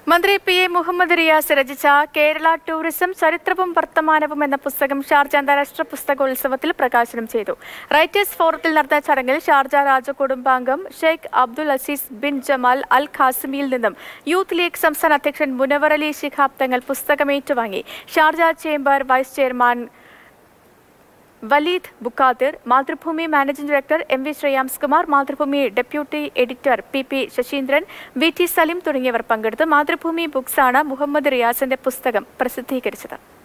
മന്ത്രി P A Muhammad Riyas രചിച്ച Kerala tourism ചരിത്രവും വർത്തമാനവും എന്ന പുസ്തകം ഷാർജ അന്താരാഷ്ട്ര പുസ്തകോത്സവത്തിൽ പ്രകാശനം ചെയ്തു റൈറ്റേഴ്സ് ഫോറത്തിൽ നടന്ന ചടങ്ങിൽ ഷാർജ രാജകുടുംബാംഗം Sheikh Abdul Aziz bin Jamal Al ഖാസിമിയിൽ നിന്നും യൂത്ത് ലീഗ് സംസ്ഥാന അധ്യക്ഷൻ മുനവർ അലി ശിഹാബ് തങ്ങൾ പുസ്തകം ഏറ്റുവാങ്ങി Sharjah chamber vice chairman Waleed Bukhatir Mathrubhumi managing director M V Shreyams Kumar Mathrubhumi deputy editor P P Sasheendran V T Salim തുടങ്ങിയവർ പങ്കെടുത്തു മാതൃഭൂമി ബുക്സാണ് മുഹമ്മദ് റിയാസിന്റെ പുസ്തകം പ്രസിദ്ധീകരിച്ചത്